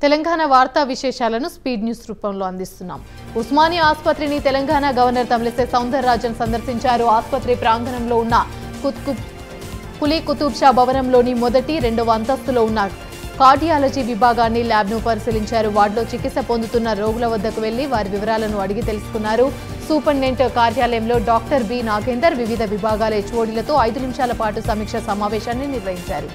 తెలంగాణ వార్తా విశేషాలను speed news రూపంలో అందిస్తున్నాం ఉస్మానియా ఆసుపత్రిని తెలంగాణ గవర్నర్ తమిళిసై సౌందరరాజన్ సందర్శించారు ఆసుపత్రి ప్రాంగణంలో ఉన్న కుత్కు కులీ కుతుబ్ షా భవనంలోని మొదటి రెండవ అంతస్తులో ఉన్న కార్డియాలజీ విభాగాన్ని ల్యాబ్ను పరిశీలించారు వార్డులో చికిత్స పొందుతున్న రోగుల వద్దకు వెళ్లి వారి వివరాలను అడిగి తెలుసుకున్నారు సూపరింటెండెంట్ కార్యాలయంలో డాక్టర్ బి నాగేందర్ వివిధ విభాగాల హెచ్ఓడీలతో ఐదు నిమిషాల పాటు సమీక్ష సమావేశాన్ని నిర్వహించారు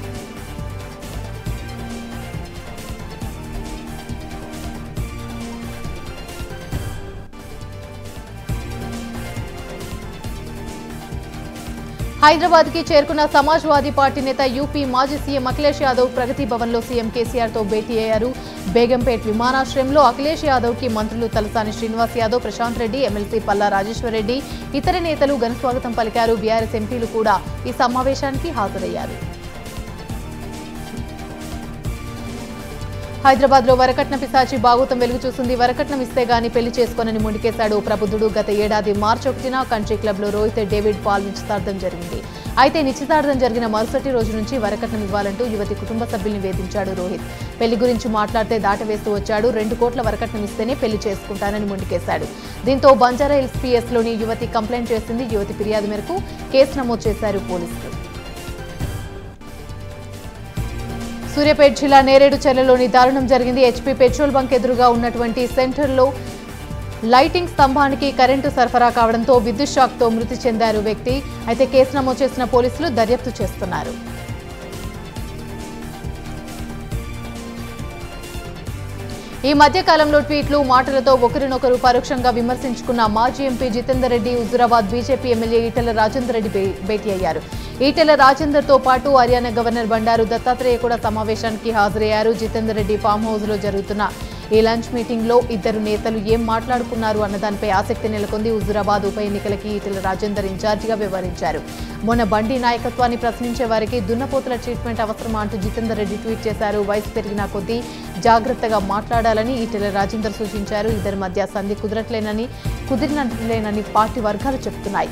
హైదరాబాద్ కి చేరుకున్న సమాజ్వాదీ పార్టీ నేత యూపీ మాజీ సీఎం అఖిలేష్ యాదవ్ ప్రగతి భవన్ లో సీఎం కేసీఆర్ తో భేటీ అయ్యారు బేగంపేట్ విమానాశ్రయంలో అఖిలేష్ యాదవ్ కి మంత్రులు తలసాని శ్రీనివాస్ యాదవ్ ప్రశాంత్ రెడ్డి ఎమ్మెల్సీ పల్లా రాజేశ్వర్ రెడ్డి ఇతర నేతలు ఘనస్వాగతం పలికారు బీఆర్ఎస్ ఎంపీలు కూడా ఈ సమావేశానికి హాజరయ్యారు హైదరాబాద్ లో వరకట్న పిశాచి బాగోతం వెలుగు చూసింది వరకట్నం ఇస్తే గాని పెళ్లి చేసుకోనని ముందుకేశాడు ఓ ప్రబుద్ధుడు గత ఏడాది మార్చి ఒకటిన కంట్రీ క్లబ్ లో రోహిత్ డేవిడ్ పాల్ నిశ్చితార్థం జరిగింది అయితే నిశ్చితార్థం జరిగిన మరుసటి రోజు నుంచి వరకట్నం ఇవ్వాలంటూ యువతి కుటుంబ సభ్యుల్ని వేధించాడు రోహిత్ పెళ్లి గురించి మాట్లాడితే దాటవేస్తూ వచ్చాడు రెండు కోట్ల వరకట్నం ఇస్తేనే పెళ్లి చేసుకుంటానని ముందుకేశాడు దీంతో బంజారా హిల్స్ పిఎస్ లోని యువతి కంప్లైంట్ చేసింది యువతి ఫిర్యాదు మేరకు కేసు నమోదు చేశారు పోలీసులు సూర్యాపేట జిల్లా నేరేడు చెర్లలోని దారుణం జరిగింది హెచ్పీ పెట్రోల్ బంక్ ఎదురుగా ఉన్నటువంటి సెంటర్లో లైటింగ్ స్తంభానికి కరెంటు సరఫరా కావడంతో విద్యుత్ షాక్తో మృతి చెందారు వ్యక్తి అయితే కేసు నమోదు చేసిన పోలీసులు దర్యాప్తు చేస్తున్నారు ఈ మధ్య కాలంలో ట్వీట్లు మాటలతో ఒకరినొకరు పరోక్షంగా విమర్శించుకున్న మాజీ MP Jitender Reddy Huzurabad BJP MLA Etela Rajender Reddy భే- భేటీ అయ్యారు ఈటెల రాజేందర్ తో పాటు హర్యానా గవర్నర్ బండారు దత్తాత్రేయ కూడా సమావేశానికి హాజరయ్యారు జితేందర్ రెడ్డి ఫామ్ హౌస్ లో జరుగుతున్న ఈ లంచ్ మీటింగ్ లో ఇద్దరు నేతలు ఏం మాట్లాడుకున్నారు అన్న దానిపై ఆసక్తి నెలకొంది హుజురాబాద్ ఉప ఎన్నికలకి ఈటెల రాజేందర్ ఇన్ఛార్జిగా వ్యవహరించారు మొన్న బండి నాయకత్వాన్ని ప్రశ్నించే వారికి దున్నపోతుల ట్రీట్మెంట్ అవసరమా అంటూ జితేందర్ రెడ్డి ట్వీట్ చేశారు వయసు పెరిగిన కొద్దీ జాగ్రత్తగా మాట్లాడాలని ఈటెల రాజేందర్ సూచించారు ఇద్దరి మధ్య సంధి కుదరట్లేనని కుదిరినట్లేనని పార్టీ వర్గాలు చెబుతున్నాయి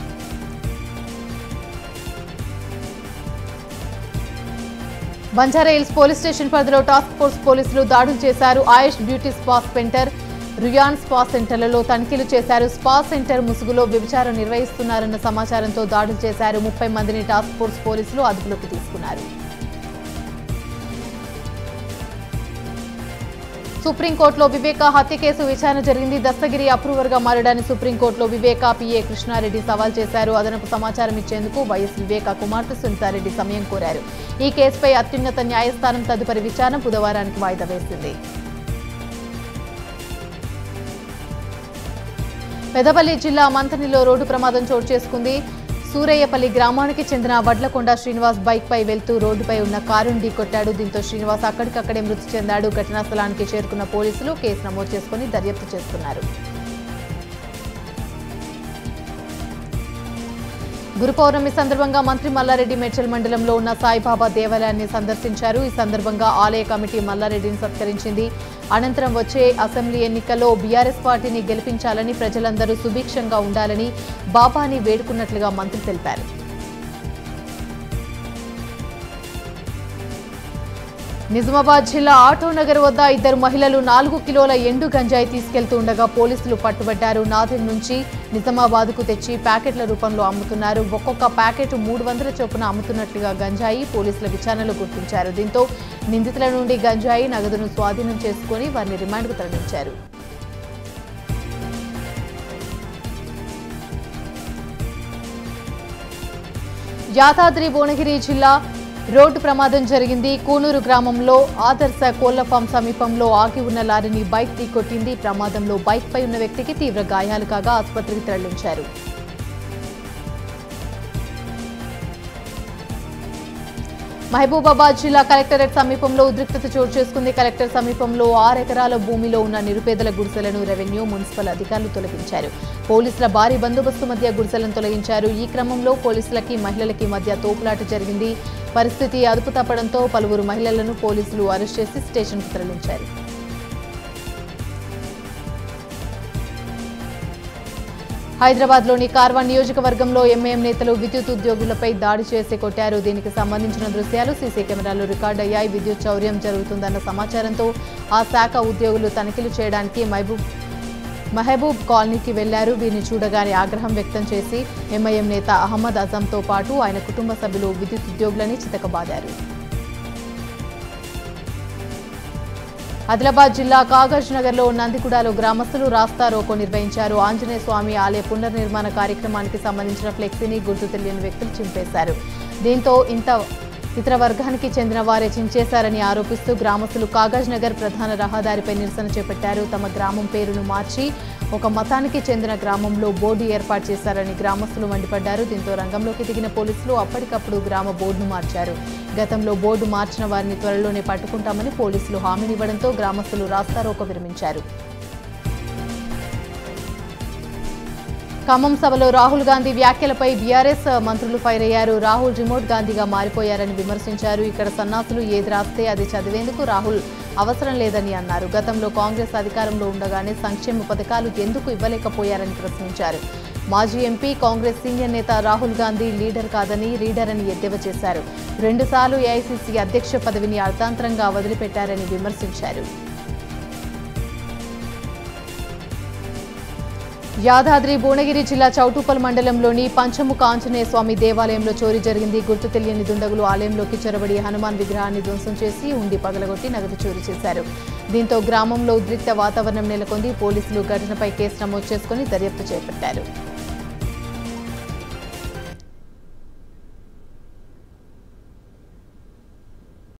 బంజారా హిల్స్ పోలీస్ స్టేషన్ పరిధిలో టాస్క్ ఫోర్స్ పోలీసులు దాడులు చేశారు ఆయుష్ బ్యూటీ స్పా సెంటర్ రుయాన్ స్పా సెంటర్లలో తనిఖీలు చేశారు స్పా సెంటర్ ముసుగులో వ్యభిచారం నిర్వహిస్తున్నారన్న సమాచారంతో దాడులు చేశారు ముప్పై మందిని టాస్క్ ఫోర్స్ పోలీసులు అదుపులోకి తీసుకున్నారు సుప్రీంకోర్టులో వివేక హత్య కేసు విచారణ జరిగింది దస్తగిరి అప్రూవర్ గా మారడాన్ని సుప్రీంకోర్టులో వివేక పిఏ కృష్ణారెడ్డి సవాల్ చేశారు అదనపు సమాచారం ఇచ్చేందుకు వైఎస్ వివేక కుమార్తె సునీతారెడ్డి సమయం కోరారు ఈ కేసుపై అత్యున్నత న్యాయస్థానం తదుపరి విచారణ బుధవారానికి వాయిదా వేసింది పెదపల్లి జిల్లా మంతనిలో రోడ్డు ప్రమాదం చోటు చేసుకుంది సూరయ్యపల్లి గ్రామానికి చెందిన వడ్లకొండ శ్రీనివాస్ బైక్ పై వెళ్తూ రోడ్డుపై ఉన్న కారును ఢీకొట్టాడు దీంతో శ్రీనివాస్ అక్కడికక్కడే మృతి చెందాడు ఘటనా స్థలానికి చేరుకున్న పోలీసులు కేసు నమోదు చేసుకుని దర్యాప్తు చేస్తున్నారు గురు పౌర్ణమి సందర్భంగా మంత్రి మల్లారెడ్డి మేడ్చల్ మండలంలో ఉన్న సాయిబాబా దేవాలయాన్ని సందర్శించారు ఈ సందర్భంగా ఆలయ కమిటీ మల్లారెడ్డిని సత్కరించింది అనంతరం వచ్చే అసెంబ్లీ ఎన్నికల్లో బీఆర్ఎస్ పార్టీని గెలిపించాలని ప్రజలందరూ సుభిక్షంగా ఉండాలని బాబాని వేడుకున్నట్లుగా మంత్రి తెలిపారు నిజామాబాద్ జిల్లా ఆటోనగర్ వద్ద ఇద్దరు మహిళలు నాలుగు కిలోల ఎండు గంజాయి తీసుకెళ్తూ ఉండగా పోలీసులు పట్టుబడ్డారు నాదిన్ నుంచి నిజామాబాద్కు తెచ్చి ప్యాకెట్ల రూపంలో అమ్ముతున్నారు ఒక్కొక్క ప్యాకెట్ మూడు వందల చొప్పున అమ్ముతున్నట్లుగా గంజాయి పోలీసుల విచారణలో గుర్తించారు దీంతో నిందితుల నుండి గంజాయి నగదును స్వాధీనం చేసుకుని వారిని రిమాండ్కు తరలించారు యాదాద్రి భువనగిరి జిల్లా రోడ్డు ప్రమాదం జరిగింది కూనూరు గ్రామంలో ఆదర్శ కోళ్ల ఫామ్ సమీపంలో ఆగి ఉన్న లారీని బైక్ ఢీకొట్టింది ప్రమాదంలో బైక్ పై ఉన్న వ్యక్తికి తీవ్ర గాయాలు కాగా ఆసుపత్రికి తరలించారు మహబూబాబాద్ జిల్లా కలెక్టరేట్ సమీపంలో ఉద్రిక్తత చోటు చేసుకుంది కలెక్టర్ సమీపంలో ఆరు ఎకరాల భూమిలో ఉన్న నిరుపేదల గుడిసెలను రెవెన్యూ మున్సిపల్ అధికారులు తొలగించారు పోలీసుల భారీ బందోబస్తు మధ్య గుడిసెలను తొలగించారు ఈ క్రమంలో పోలీసులకి మహిళలకి మధ్య తోపులాట జరిగింది పరిస్థితి అదుపు తప్పడంతో పలువురు మహిళలను పోలీసులు అరెస్ట్ చేసి స్టేషన్కు తరలించారు హైదరాబాద్లోని కార్వాన్ నియోజకవర్గంలో ఎంఐఎం నేతలు విద్యుత్ ఉద్యోగులపై దాడి చేసి కొట్టారు దీనికి సంబంధించిన దృశ్యాలు సీసీ కెమెరాలో రికార్డయ్యాయి విద్యుత్ చౌర్యం జరుగుతుందన్న సమాచారంతో ఆ శాఖ ఉద్యోగులు తనిఖీలు చేయడానికి మహబూబ్ మహబూబ్ కాలనీకి వెళ్లారు వీరిని చూడగానే ఆగ్రహం వ్యక్తం చేసి ఎంఐఎం నేత అహ్మద్ అజంతో పాటు ఆయన కుటుంబ సభ్యులు విద్యుత్ ఉద్యోగులని చితకబాదారు ఆదిలాబాద్ జిల్లా కాగజ్ నగర్లో నందికుడాలో గ్రామస్తులు రాస్తా రోకో నిర్వహించారు ఆంజనేయ స్వామి ఆలయ పునర్నిర్మాణ కార్యక్రమానికి సంబంధించిన ఫ్లెక్సీని గుర్తు తెలియని వ్యక్తులు చింపేశారు దీంతో ఇంత ఇతర వర్గానికి చెందిన వారే చించేశారని ఆరోపిస్తూ గ్రామస్తులు కాగజ్ నగర్ ప్రధాన రహదారిపై నిరసన చేపట్టారు తమ గ్రామం పేరును మార్చి ఒక మతానికి చెందిన గ్రామంలో బోర్డు ఏర్పాటు చేశారని గ్రామస్తులు మండిపడ్డారు దీంతో రంగంలోకి దిగిన పోలీసులు అప్పటికప్పుడు గ్రామ బోర్డును మార్చారు గతంలో బోర్డు మార్చిన వారిని త్వరలోనే పట్టుకుంటామని పోలీసులు హామీనివ్వడంతో గ్రామస్తులు రాస్తారోకో విరమించారు ఖమ్మం సభలో రాహుల్ గాంధీ వ్యాఖ్యలపై బీఆర్ఎస్ మంత్రులు ఫైర్ అయ్యారు రాహుల్ రిమోట్ గాంధీగా మారిపోయారని విమర్శించారు ఇక్కడ సన్నాసులు ఏది రాస్తే అది చదివేందుకు రాహుల్ అవసరం లేదని అన్నారు గతంలో కాంగ్రెస్ అధికారంలో ఉండగానే సంక్షేమ పథకాలు ఎందుకు ఇవ్వలేకపోయారని ప్రశ్నించారు మాజీ ఎంపీ కాంగ్రెస్ సీనియర్ నేత రాహుల్ గాంధీ లీడర్ కాదని రీడర్ అని ఎద్దేవా చేశారు రెండుసార్లు ఏఐసీసీ అధ్యక్ష పదవిని అర్థాంతరంగా వదిలిపెట్టారని విమర్శించారు యాదాద్రి భువనగిరి జిల్లా చౌటుప్పల్ మండలంలోని పంచముఖ ఆంజనేయ స్వామి దేవాలయంలో చోరీ జరిగింది గుర్తు తెలియని దుండగులు ఆలయంలోకి చొరబడి హనుమాన్ విగ్రహాన్ని ధ్వంసం చేసి ఉండి పగలగొట్టి నగదు చోరీ చేశారు దీంతో గ్రామంలో ఉద్రిక్త వాతావరణం నెలకొంది పోలీసులు ఘటనపై కేసు నమోదు చేసుకుని దర్యాప్తు చేపట్టారు